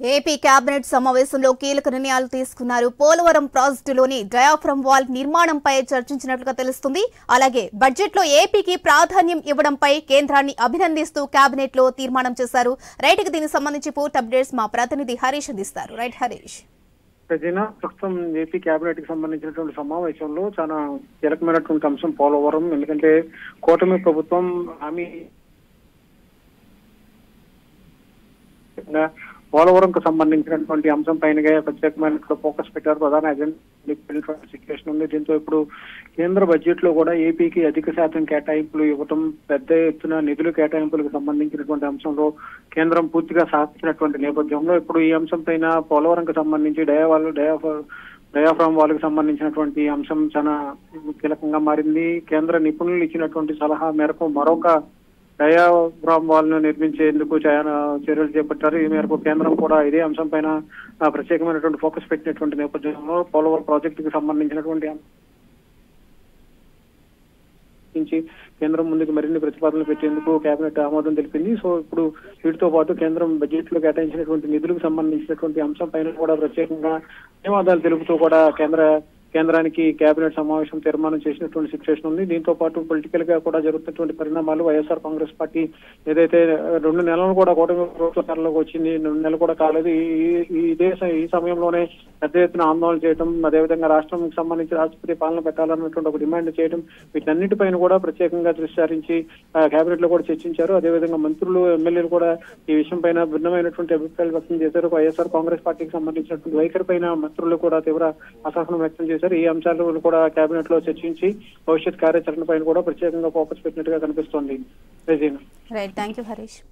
AP cabinet సమావేశంలో కీలక నిర్ణయాలు తీసుకున్నారు పోలవరం ప్రాజెక్టులోని డయాఫ్రమ్ వాల్ నిర్మాణంపై చర్చించినట్లుగా తెలుస్తుంది అలాగే బడ్జెట్లో ఏపీకి ప్రాధాన్యం ఇవ్వడంపై కేంద్రాన్ని అభినందిస్తూ కేబినెట్ లో తీర్మానం చేశారు రైట్ కి దీనికి సంబంధించి పూర్తి అప్డేట్స్ మా ప్రతినిధి హరీష్ అందిస్తారు రైట్ హరీష్ ప్రజీనా ప్రస్తుతం ఏపీ కేబినెట్ కి సంబంధించినటువంటి సమావేశంలో చాలా కీలకమైనటువంటి అంశం పోలవరం ఎందుకంటే కూటమి ప్రభుత్వం హామీ పోలవరం కు సంబంధించినటువంటి అంశం పైనగా ప్రత్యేకమైన ఫోకస్ పెట్టారు ప్రధాన ఎజెండా సిచ్యువేషన్ ఉంది దీంతో ఇప్పుడు కేంద్ర బడ్జెట్ లో కూడా ఏపీకి అధిక శాతం కేటాయింపులు ఇవ్వటం పెద్ద ఎత్తున నిధులు కేటాయింపులకు సంబంధించినటువంటి అంశంలో కేంద్రం పూర్తిగా సాధించినటువంటి నేపథ్యంలో ఇప్పుడు ఈ అంశం పైన పోలవరంకు సంబంధించి డయావాల్ డయాఫా డయాఫ్రామ్ వాళ్ళకి సంబంధించినటువంటి అంశం చాలా కీలకంగా మారింది కేంద్ర నిపుణులు ఇచ్చినటువంటి సలహా మేరకు మరొక డయాఫ్రామ్ వాల్ ను నిర్మించేందుకు చాలా చర్యలు చేపట్టారు ఈ మేరకు కేంద్రం కూడా ఇదే అంశం పైన ఆ, ప్రత్యేకమైనటువంటి ఫోకస్ పెట్టినటువంటి నేపథ్యంలో పోలవరం ప్రాజెక్టుకి సంబంధించినటువంటి నుంచి కేంద్రం ముందుకు మరిన్ని ప్రతిపాదనలు పెట్టేందుకు కేబినెట్ ఆమోదం తెలిపింది సో ఇప్పుడు వీటితో పాటు కేంద్రం బడ్జెట్ లో కేటాయించినటువంటి నిధులకు సంబంధించినటువంటి అంశం పైన కూడా ప్రత్యేకంగా ధన్యవాదాలు తెలుపుతూ కూడా కేంద్ర కేంద్రానికి కేబినెట్ సమావేశం తీర్మానం చేసినటువంటి సిచ్యువేషన్ ఉంది దీంతో పాటు పొలిటికల్ గా కూడా జరుగుతున్నటువంటి పరిణామాలు వైఎస్ఆర్ కాంగ్రెస్ పార్టీ ఏదైతే రెండు నెలలు కూడా కూటమి ప్రభుత్వ తెరలోకి వచ్చింది రెండు నెలలు కూడా కాలేదు ఈ ఈ- ఈ ఇదే స- ఈ సమయంలోనే పెద్ద ఎత్తున ఆందోళన చేయడం అదేవిధంగా రాష్ట్రంకి సంబంధించి రాష్ట్రపతి పాలన పెట్టాలన్నటువంటి ఒక డిమాండ్ చేయడం వీటన్నిటిపైన కూడా ప్రత్యేకంగా దృష్టి సారించి కేబినెట్ లో కూడా చర్చించారు అదేవిధంగా మంత్రులు ఎమ్మెల్యేలు కూడా ఈ విషయం పైన భిన్నమైనటువంటి అభిప్రాయాలు వ్యక్తం చేశారు వైఎస్ఆర్ కాంగ్రెస్ పార్టీకి సంబంధించినటువంటి వైఖరి పైన మంత్రులు కూడా తీవ్ర అసహనం వ్యక్తం చేశారు ఈ అంశాలు కూడా కేబినెట్ లో చర్చించి భవిష్యత్ కార్యాచరణ పైన కూడా ప్రత్యేకంగా ఫోకస్ పెట్టినట్టుగా కనిపిస్తోంది Regina right thank you Harish